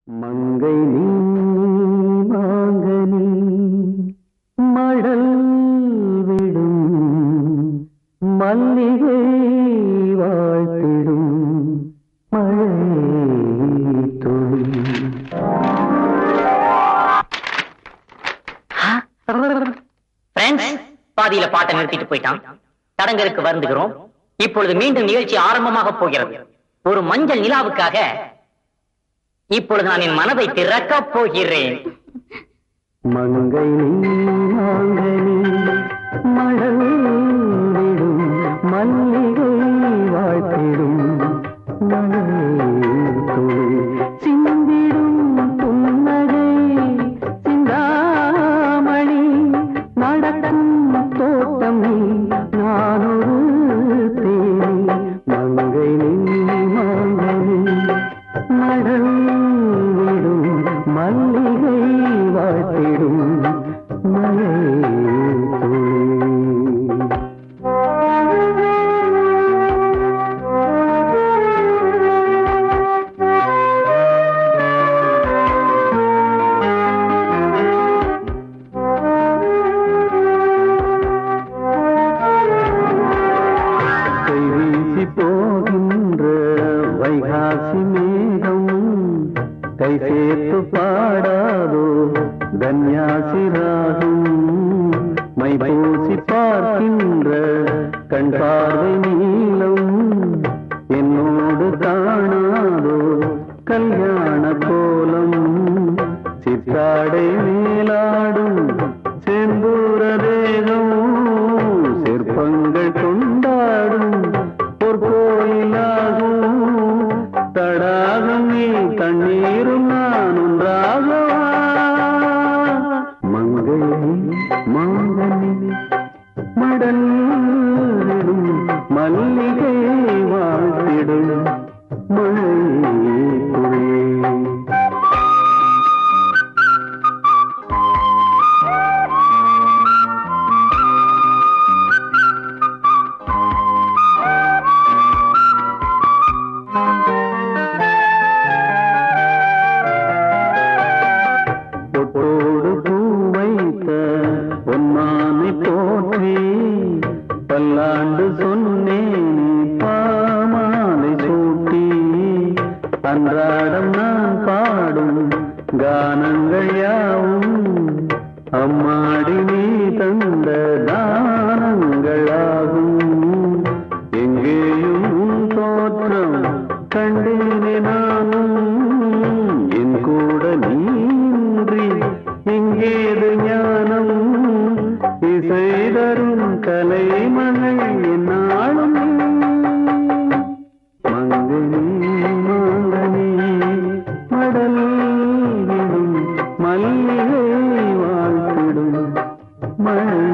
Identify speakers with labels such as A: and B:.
A: மங்கை நீ மாங்கனி மழல் விடும் மல்லிகை வாழ்த்திடும் மழை துளி
B: Friends, பாதியில பாட்டை நிறுத்திட்டு போயிட்டான் தடங்கருக்கு வருந்துகிறோம் இப்பொழுது மீண்டும் நிகழ்ச்சி ஆரம்பமாக போகிறது ஒரு மஞ்சள் நிலாவுக்காக இப்பொழுது நான் என் மனதை திறக்கப் போகிறேன்
A: மங்கை நீ மாங்கனி மழல் விடும் மல்லிகை வாழ்த்திடும் மழை துளி சிந்திடும் புன்னகை சிந்தாமணி நடக்கும் தோட்டம் நீ நானொரு தேனி மங்கை நீ மாங்கனி மழல் விடும் மல்லிகை வாழ்த்திடும் மழை துளி கை வீசி போகின்ற வைகாசி மேகம் கை சேர்த்து பாடாதோ தன்யாசி ராகும் மை பூசி பார்க்கின்ற கண் பார்வை நீளம் என்னோடு காணாதோ கல்யாண கோலம் சித்தாடை மேலாடும் செந்தூர தேகம் சிற்பங்கள் கொண்டாடும் ஒரு கோயிலாகும் தடாகம் நீ தண்ணீரும் நான் ஒன்றாகவா மங்கை மாங்கனி மடலிடும் மல்லிகை வாழ்த்திடும் மழை துளி பொட்டோடு பூ வைத்த பொன்மானை போற்றி பல்லாண்டு சொன்னேனே பாமாலை சூட்டி அன்றாடம் நான் பாடும் கானங்கள் யாவும் அம்மாடி நீ தந்த தானங்களாகும் எங்கேயும் உன் தோற்றம் கண்டேனே நானும் என் கூட நீன்றி எங்கேது ஞானம் இசை தரும் கலைமகள் என்னாலும் மங்கனி மாங்கனி மடல் விடும் மல்லிகை வாழ்த்திடும் மழை